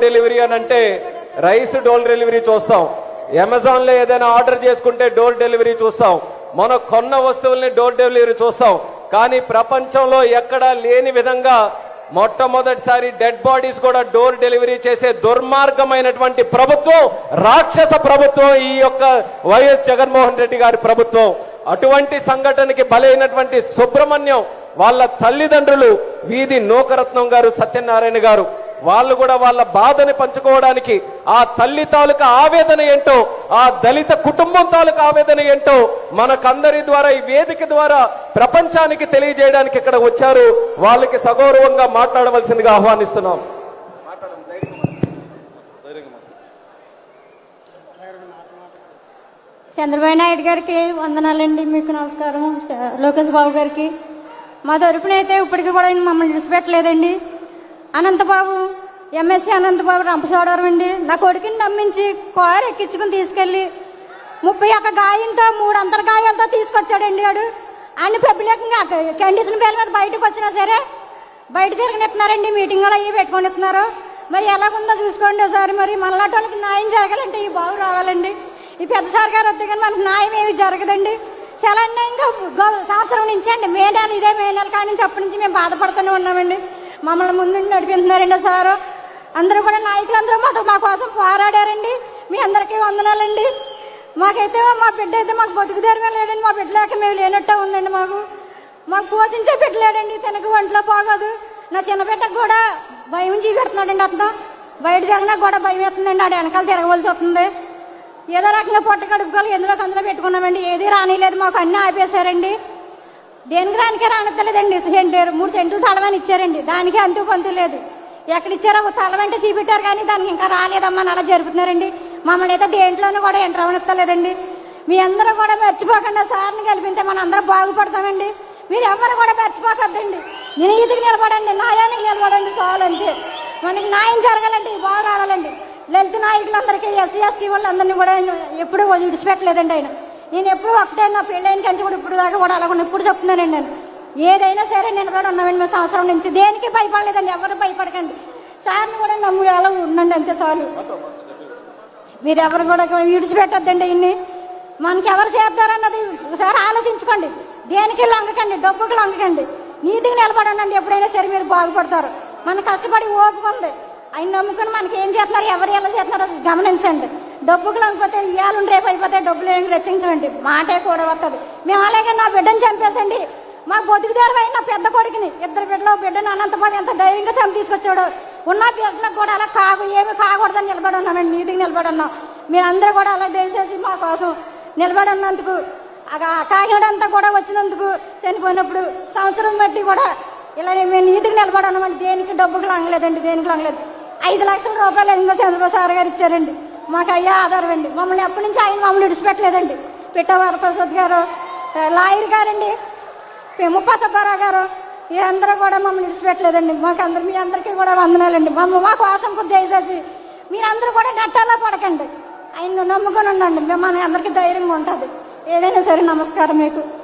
Delivery అని అంటే rice door delivery చూస్తాం అమెజాన్ లో ఏదైనా ఆర్డర్ చేసుకుంటే డోర్ డెలివరీ చూస్తాం మన కొన్న వస్తువుల్ని డోర్ డెలివరీ చూస్తాం కానీ ప్రపంచంలో ఎక్కడా లేని విధంగా మొట్టమొదటిసారి డెడ్ బాడీస్ కూడా డోర్ డెలివరీ చేసే దుర్మార్గమైనటువంటి ప్రభుత్వం రాక్షస ప్రభుత్వం ఈ యొక్క వైఎస్ జగన్మోహన్ రెడ్డి గారి ప్రభుత్వం అటువంటి సంఘటనకి బలైనటువంటి సుబ్రహ్మణ్యం వాళ్ళ తల్లిదండ్రులు వీధి నూకరత్నం గారు సత్యనారాయణ గారు వాళ్ళు కూడా వాళ్ళ బాధని పంచుకోవడానికి ఆ తల్లి తాలూకా ఆవేదన ఏంటో ఆ దళిత కుటుంబం తాలూకా ఆవేదన ఏంటో మనకందరి ద్వారా ఈ వేదిక ద్వారా ప్రపంచానికి తెలియజేయడానికి ఇక్కడ వచ్చారు వాళ్ళకి సగౌరవంగా మాట్లాడవలసిందిగా ఆహ్వానిస్తున్నాం చంద్రబాబు నాయుడు గారికి వందనాలండి మీకు నమస్కారం స- లోకేష్ బాబు గారికి మా తరపున అయితే ఇప్పటికీ కూడా ఆయన మమ్మల్ని విడిచిపెట్టలేదండి అనంతబాబు ఎంఎస్సీ అనంతబాబు రంపచోడవరం అండి నా కొడుకుని నమ్మించి కారు ఎక్కించుకుని తీసుకెళ్ళి ముప్పై ఒక్క గాయంతో మూడు అంతర గాయాలతో తీసుకొచ్చాడండి వాడు అన్ని పబ్లికంగా కండిషన్ పేరు మీద బయటకు వచ్చినా సరే బయట తిరగనిస్తున్నారండి మీటింగ్లు అవి పెట్టుకొనిస్తున్నారు మరి ఎలాగుందో చూసుకోండి ఒకసారి మరి మనలాంటి వాళ్ళకి న్యాయం జరగాలంటే ఈ బాబు రావాలండి ఈ పెద్ద సార్ గారు వస్తే కానీ మనకు న్యాయం ఏమి జరగదండి చాలా అన్యాయంగా గౌ- సంవత్సరం నుంచి అండి మే నెల ఇదే మే నెల కానీ నుంచి అప్పటి నుంచి మేము బాధపడుతూనే ఉన్నామండి మమ్మల్ని ముందు నడిపిస్తున్నారండి సారు అందరూ కూడా నాయకులందరూ మాతో మా కోసం పోరాడారండి మీ అందరికీ వందనాలండి మాకైతే మా బిడ్డ అయితే మాకు బతుకు తెరమే లేడండి మా బిడ్డ లేక మేము లేనట్టే ఉందండి మాకు మాకు పోషించే పెట్టలేడండి తనకు ఒంట్లో బాగోదు నా చిన్న బిడ్డకు కూడా భయం చూపెడుతున్నాడండి అతను బయట తిరిగినా కూడా భయం వేస్తుందండి ఆడ వెనకాల తిరగవలసి వస్తుంది ఏదో రకంగా పొట్ట కడుపుకోవాలి ఎందులో అందులో పెట్టుకున్నామండి ఏది రానిలేదు మాకు అన్నీ ఆపేశారండి దేనికి దానికే రానత్తలేదండి సెంటర్ మూడు సెంట్లు తలవని ఇచ్చారండి దానికి అంతు పంతు లేదు ఎక్కడ ఇచ్చారో తలవంటే చూపెట్టారు కానీ దానికి ఇంకా రాలేదమ్మా అని అలా జరుపుతున్నారండి మమ్మల్ని అయితే దేంట్లోనూ కూడా ఎంటర్ అవనెత్తలేదండి మీ అందరూ కూడా మర్చిపోకుండా సార్ని కలిపితే మనం అందరం బాగుపడతామండి మీరు ఎవరు కూడా మర్చిపోకద్దండి నేను ఈదికి నిలబడండి న్యాయానికి నిలబడండి చాలు అంతే మనకి న్యాయం జరగాలంటే ఈ బాగా రావాలండి లలిత నాయకులందరికీ ఎస్సీ ఎస్టీ వాళ్ళందరినీ కూడా ఆయన ఎప్పుడూ విడిచిపెట్టలేదండి ఆయన నేను ఎప్పుడు ఒకటే నా పెళ్ళైన కంచి కూడా ఇప్పుడు దాకా కూడా అలా ఉన్నా. ఇప్పుడు చెప్తున్నానండి నేను ఏదైనా సరే నిలబడి ఉన్నామండి మా సంవత్సరం నుంచి దేనికి భయపడలేదండి ఎవరు భయపడకండి సార్ని కూడా నమ్ము అలా ఉండండి అంతే చాలు మీరు ఎవరు కూడా విడిచిపెట్టొద్దండి ఇన్ని మనకి ఎవరు చేస్తారన్నది ఒకసారి ఆలోచించుకోండి దేనికి లొంగకండి డబ్బుకి లొంగకండి నీతికి నిలబడండి ఎప్పుడైనా సరే మీరు బాగుపడతారు మన కష్టపడి ఓపిక ఉంది ఆయన నమ్ముకుని మనకి ఏం చేస్తున్నారు ఎవరు ఎలా చేస్తున్నారో గమనించండి డబ్బుకి లొంగిపోతే ఇవాళ రేపు అయిపోతే డబ్బులు ఏమి రచించండి మాటే కూడా వస్తుంది మేము అలాగే నా బిడ్డను చంపేసండి మా బతుకుదారు అయిన పెద్ద కొడుకుని ఇద్దరు బిడ్డలు బిడ్డను అనంతపాటు ఎంత ధైర్యంగా సమ తీసుకొచ్చాడు ఉన్న బిడ్డలకు కూడా అలా కాగు ఏమి కాకూడదని నిలబడి ఉన్నామండి నీతికి నిలబడి ఉన్నాం మీరందరూ కూడా అలా దయచేసి మా కోసం నిలబడి ఉన్నందుకు ఆ కాకినాడ అంతా కూడా వచ్చినందుకు చనిపోయినప్పుడు సంవత్సరం బట్టి కూడా ఇలా మేము నీతికి నిలబడి ఉన్నామండి దేనికి డబ్బుకి లాగలేదండి దేనికి లాగలేదు ఐదు లక్షల రూపాయలు ఇంకా చంద్రబాబు సార్ గారు ఇచ్చారండి మాకు అయ్యా ఆధారం అండి మమ్మల్ని ఎప్పటి నుంచి ఆయన మమ్మల్ని విడిచిపెట్టలేదండి పిట్టవార ప్రసాద్ గారు ఆ, లాయర్ గారండి ముప్పా సుబ్బారావు గారు వీరందరూ కూడా మమ్మల్ని విడిచిపెట్టలేదండి మాకు అందరు మీ అందరికీ కూడా వందనాలండి మమ్మ మా కోసం కొద్ది దయచేసి మీరందరూ కూడా నట్టాలా పడకండి ఆయన నమ్ముకొని ఉండండి మేము మన అందరికీ ధైర్యంగా ఉంటుంది ఏదైనా సరే నమస్కారం మీకు